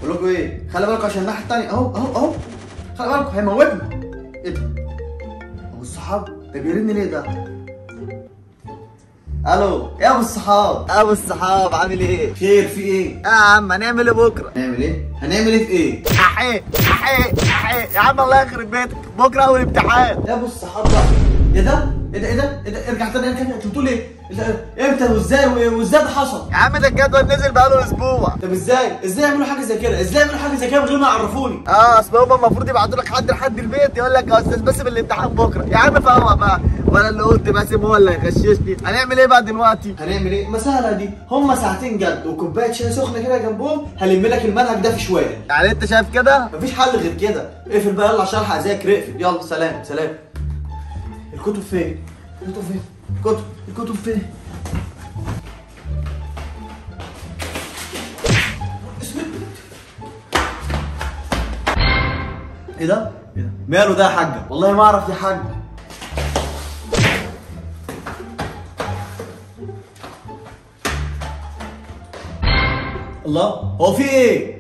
بقول لكم ايه خلي بالكم عشان الناحيه الثانيه اهو اهو اهو خلي بالكم هيموتنا ايه ده ابو الصحاب ده بيرن ليه ده الو يا ابو الصحاب ابو الصحاب عامل ايه؟ خير في ايه يا عم هنعمل ايه بكره؟ هنعمل ايه هنعمل ايه في ايه احي احي احي يا عم الله يخرب بيتك بكره اول امتحان يا ابو الصحاب بقى ايه ده ايه ده ايه ده ايه ده ارجع تاني ارجع تاني انت بتقول ايه ده- امتى وازاي و- وازاي ده حصل يا عم ده الجدول نزل بقاله اسبوع طب ازاي ازاي يعملوا حاجه زي كده ازاي يعملوا حاجه زي كده من غير ما يعرفوني اه اصل هما المفروض يبعتوا لك حد لحد البيت يقول لك يا استاذ باسم الامتحان بكره يا عم فوق بقى وانا اللي قلت باسم هو اللي هيغششني هنعمل ايه بقى دلوقتي؟ هنعمل ايه ما سهله دي هم ساعتين جد وكوبايه شاي سخنه كده جنبهم هلم لك المنهج ده في شويه يعني انت شايف كده؟ مفيش حل غير كده اقفل بقى يلا عشان الحق اذاكر اقفل يلا سلام سلام الكتب فين الكتب فين الكتب الكتب فين ايه ده؟ ايه ده؟ ماله ده يا حاجة؟ والله ما اعرف يا حاج الله هو في ايه؟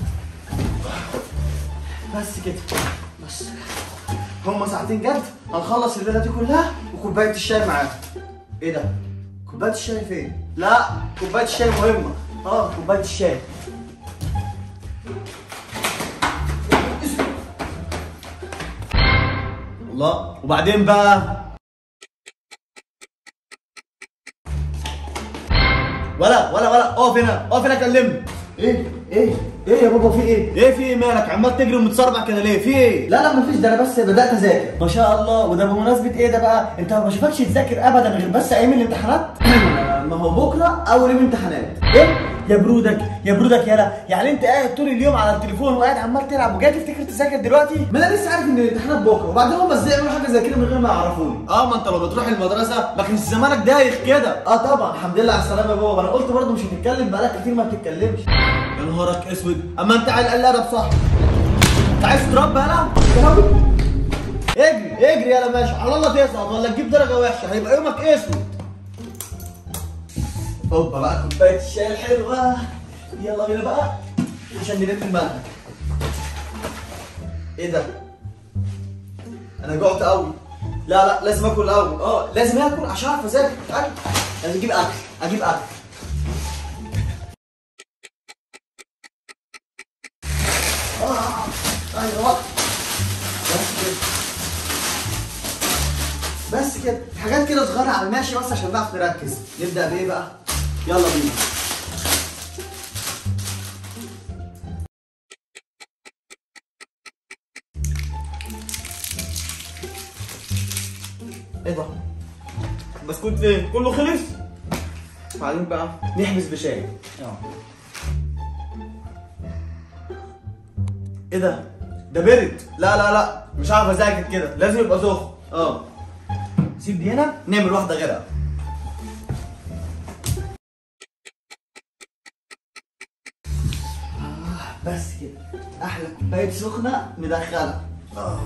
بس كده بس هما ساعتين جد هنخلص الليله دي كلها وكوبايه الشاي معاهم ايه ده؟ كوبايه الشاي فين؟ لا كوبايه الشاي مهمه اه كوبايه الشاي الله وبعدين بقى ولا ولا ولا اقف هنا اقف هنا كلمني ايه ايه ايه يا بابا في ايه ايه في ايه مالك عمال تجري ومتصربع كده ليه في ايه لا لا مفيش ده انا بس بدات اذاكر ما شاء الله وده بمناسبه ايه ده بقى انت ما بشوفكش تذاكر ابدا غير بس ايام الامتحانات ما هو بكره اول يوم امتحانات ايه يا برودك يا برودك يالا يعني انت قاعد طول اليوم على التليفون وقاعد عمال تلعب وجاي تفتكر تذاكر دلوقتي ما انا لسه عارف ان الامتحانات بكره وبعدين هم ازاي يعملوا حاجه زي كده من غير ما يعرفوني اه ما انت لو بتروح المدرسه ما كانش زمانك دايخ كده اه طبعا الحمد لله على السلامه يا بابا انا قلت برضه مش هتتكلم بقالك كتير ما بتتكلمش يا نهارك اسود اما انت على الاقل ادب صح انت عايز تربى يالا اجري اجري يالا ماشي على الله تسقط ولا تجيب درجه وحشه هيبقى يومك اسود هوبا بقى كوبايه الشاي الحلوه يلا بينا بقى عشان نلم المنهج ايه ده انا جوعت قوي لا لا لازم اكل الاول اه لازم اكل عشان اعرف اذاكر تعالى لازم اجيب اكل اجيب اكل اه ايوه بس كده بس كده حاجات كده صغيره على الماشي بس عشان نعرف نركز نبدا بايه بقى يلا بينا ايه ده بسكوت فين كله خلص بعدين بقى نحبس بشاي ايه ده ده برد لا لا لا مش عارف اذاكر كده لازم يبقى سخن اه سيب دي هنا نعمل واحده غيرها آه بس كده احلى كوبايه سخنه مدخله اه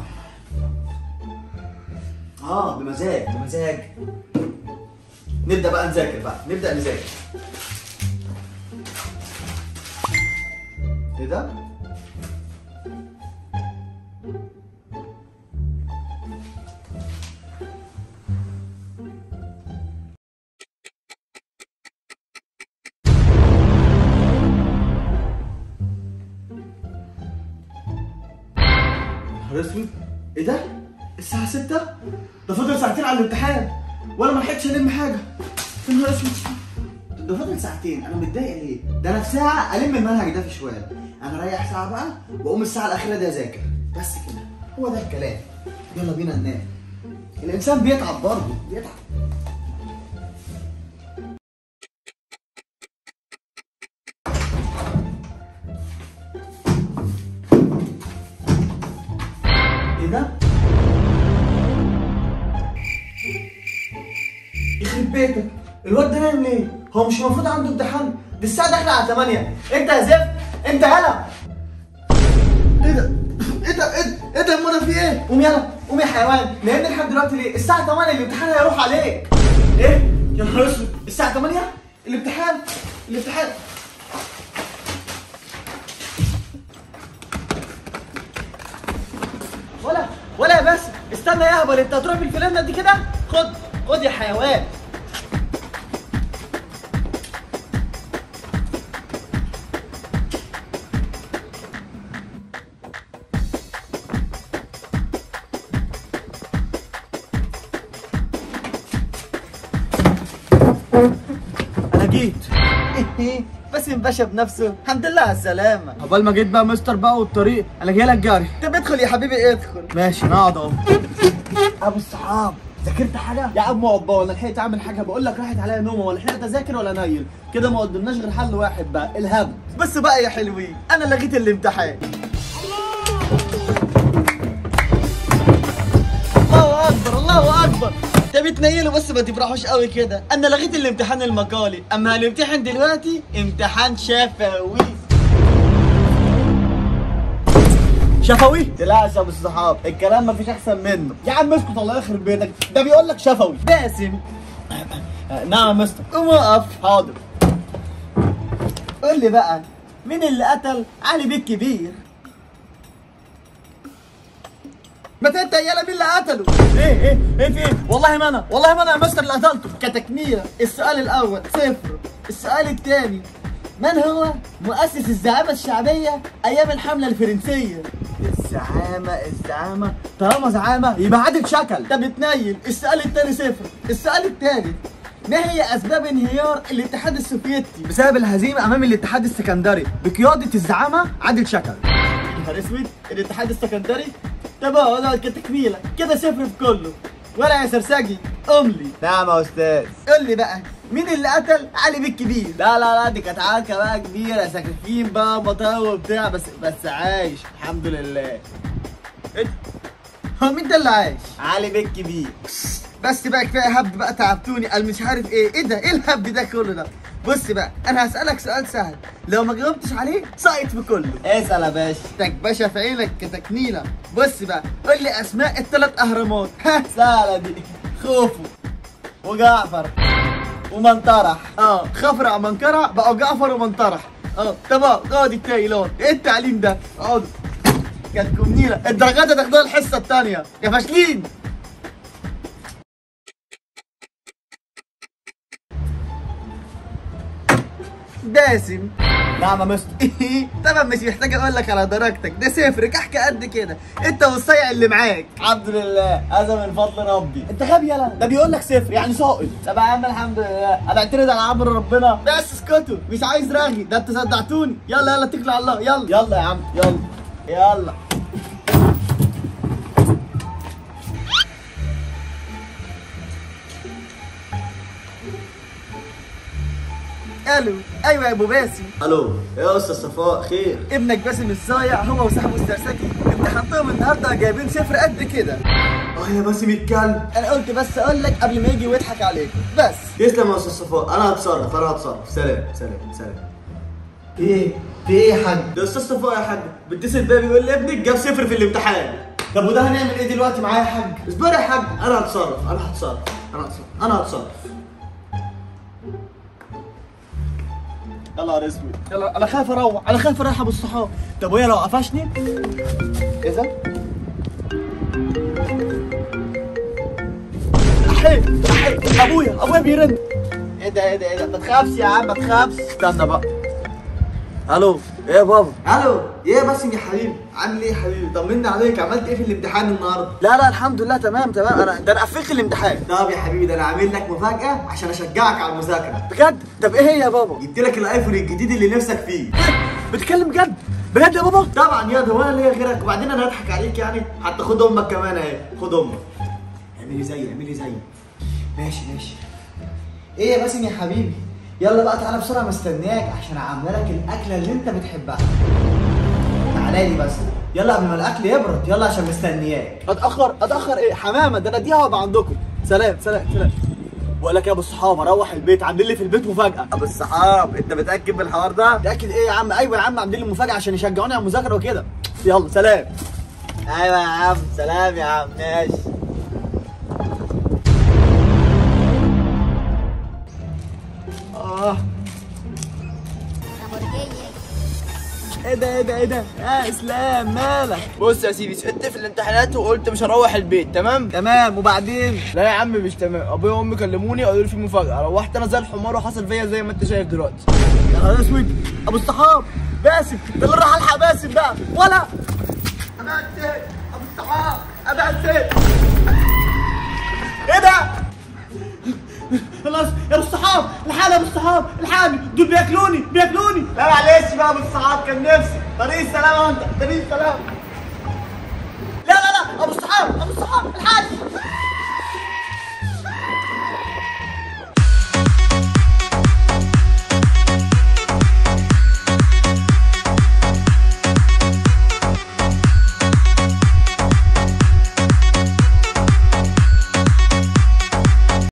اه بمزاج بمزاج نبدا بقى نذاكر بقى نبدا نذاكر ايه ده نهار اسود ايه ده؟ الساعة 6 ده فاضل ساعتين على الامتحان وانا ما لحقتش الم حاجة يا نهار اسود ده فاضل ساعتين انا متضايق ليه؟ ده انا في ساعة الم المنهج ده في شوية انا اريح ساعة بقى واقوم الساعة الأخيرة دي اذاكر بس كده هو ده الكلام يلا بينا ننام الانسان بيتعب برضه بيتعب ايه ده؟ يخرب بيتك الواد ده نايم ليه؟ هو مش المفروض عنده امتحان؟ دي الساعة داخلة على 8 انت يا زفت انت يلا ايه ده؟ ايه ده؟ ايه ده؟ ايه ده يا منى في ايه؟ قوم يلا قوم يا حيوان نايمني لحد دلوقتي ليه؟ الساعة 8 الامتحان هيروح عليك ايه؟ يا نهار اسود الساعة 8 الامتحان الامتحان ولا يا بس استنى يا هبل انت هتروح بالفلانه دي كده خد خد يا حيوان انا جيت باسم باشا بنفسه الحمد لله على السلامه عقبال ما جيت بقى مستر بقى والطريق انا جاي لك جاري طب ادخل يا حبيبي ادخل ماشي نقعد اهو ابو الصحاب ذاكرت حاجه يا عم اقعد بقى ولا لحقت اعمل حاجه بقول لك راحت عليا نومه ولا لحقت اذاكر ولا نايل كده ما قدمناش غير حل واحد بقى الهبد بس بقى يا حلوين انا لغيت الامتحان الله اكبر الله اكبر انت بتنيلوا بس ما تفرحوش قوي كده انا لغيت الامتحان المقالي اما هنمتحن دلوقتي امتحان شفوي شفوي تلاش يا ابو الصحاب الكلام مفيش احسن منه يا عم اسكت الله يخرب بيتك ده بيقول لك شفوي باسم نعم يا مستر قوم اقف حاضر قول لي بقى مين اللي قتل علي بيه الكبير ما انت يالا مين اللي قتله؟ ايه ايه ايه في ايه؟ والله ما انا والله ما انا يا مستر اللي قتلته كتكميله السؤال الاول صفر السؤال الثاني من هو مؤسس الزعامه الشعبيه ايام الحمله الفرنسيه؟ الزعامه الزعامه طالما زعامه يبقى عادل شكل ده بتنيل السؤال الثاني صفر السؤال الثالث ما هي اسباب انهيار الاتحاد السوفيتي بسبب الهزيمه امام الاتحاد السكندري بقياده الزعامه عادل شكل نهار اسود الاتحاد السكندري طب اهو ده كتكميله كده صفر في كله ولا يا سرسجي قوم لي نعم يا استاذ قول لي بقى مين اللي قتل علي بيه الكبير لا لا لا دي كانت عركه بقى كبيره سكاكين بقى مطاوي وبتاع بس بس عايش الحمد لله إيه؟ هو مين ده اللي عايش علي بيه الكبير بس بقى كفايه هبد بقى تعبتوني قال مش عارف ايه ايه ده ايه الهبد ده كله ده بص بقى انا هسالك سؤال سهل لو ما جاوبتش عليه ساقط في كله اسال يا باشا تك باشا في عينك كتكنيله بص بقى قول لي اسماء الثلاث اهرامات ها سهله دي خوفو وجعفر ومنطرح اه خفرع منكرع بقوا جعفر ومنطرح اه طب اقعد التاني لون ايه التعليم ده اقعدوا كانتكم نيله الدرجات هتاخدوها الحصه الثانيه يا فاشلين باسم نعم يا مستر طبعا مش محتاج اقول لك على درجتك ده صفر كحكه قد كده انت والصيع اللي معاك الحمد لله هذا من فضل ربي انت غبي يلا ده بيقول لك صفر يعني ساقط طب يا عم الحمد لله هنعترض على امر ربنا بس اسكتوا مش عايز رغي ده انتوا صدعتوني يلا يلا اتكلوا على الله يلا يلا يا عم يلا يلا الو ايوه يا ابو باسم الو يا استاذ صفاء خير ابنك باسم الصايع هو وصاحبه السرسجي امتحنتهم النهارده جايبين صفر قد كده اه يا باسم الكلب انا قلت بس اقول لك قبل ما يجي ويضحك عليك بس تسلم يا استاذ صفاء انا هتصرف انا هتصرف سلام سلام سلام ايه في ايه يا حاج ده استاذ صفاء يا حاج بيتصل بيا بيقول لي ابنك جاب صفر في الامتحان طب وده هنعمل ايه دلوقتي معايا يا حاج اصبر يا حاج انا هتصرف انا هتصرف انا هتصرف انا هتصرف يلا يا اسود يلا انا خايف اروح انا خايف اروح ابو الصحاب طب وهي لو قفشني ايه ده احي احي ابويا ابويا بيرن ايه ده ايه ده ايه ده ما تخافش يا عم ما تخافش استنى بقى الو ايه يا بابا الو ايه يا باسم يا حبيبي عامل ايه يا حبيبي طمني عليك عملت ايه في الامتحان النهارده لا لا الحمد لله تمام تمام انا ده انا قفلت الامتحان طب يا حبيبي ده انا عامل لك مفاجاه عشان اشجعك على المذاكره بجد طب ايه هي يا بابا جبت لك الايفون الجديد اللي نفسك فيه بتتكلم بجد بجد يا بابا طبعا يا ده هو انا ليا غيرك وبعدين انا هضحك عليك يعني حتى خد امك كمان اهي خد امك اعملي زي اعملي زي ماشي ماشي ايه يا باسم يا حبيبي يلا بقى تعالى بسرعه مستنياك عشان اعمل لك الاكله اللي انت بتحبها تعالى لي بس يلا قبل ما الاكل يبرد يلا عشان مستنياك اتاخر اتاخر ايه حمامه ده انا دي هبقى عندكم سلام سلام سلام بقول لك يا ابو الصحاب اروح البيت عاملين لي في البيت مفاجاه ابو الصحاب انت متاكد من الحوار ده متاكد ايه يا عم ايوه يا عم عاملين لي مفاجاه عشان يشجعوني على المذاكره وكده يلا سلام ايوه يا عم سلام يا عم ماشي اه Lamborghini. ايه ده ايه ده ايه ده يا اسلام مالك بص يا سيدي سقطت في الامتحانات وقلت مش هروح البيت تمام تمام وبعدين لا يا عم مش تمام ابويا وامي كلموني قالوا لي في مفاجاه روحت انا زي الحمار وحصل فيا زي ما انت شايف دلوقتي يا نهار اسود ابو الصحاب باسم ده اللي راح الحق باسم بقى ولا ابعد سيد ابو الصحاب ابعد سيد ايه ده؟ خلاص يا ابو الصحاب الحال يا ابو الصحاب الحال دول بياكلوني بياكلوني لا معلش بقى ابو الصحاب كان نفسي طريق السلامه وانت طريق السلامه لا لا لا ابو الصحاب ابو الصحاب الحاج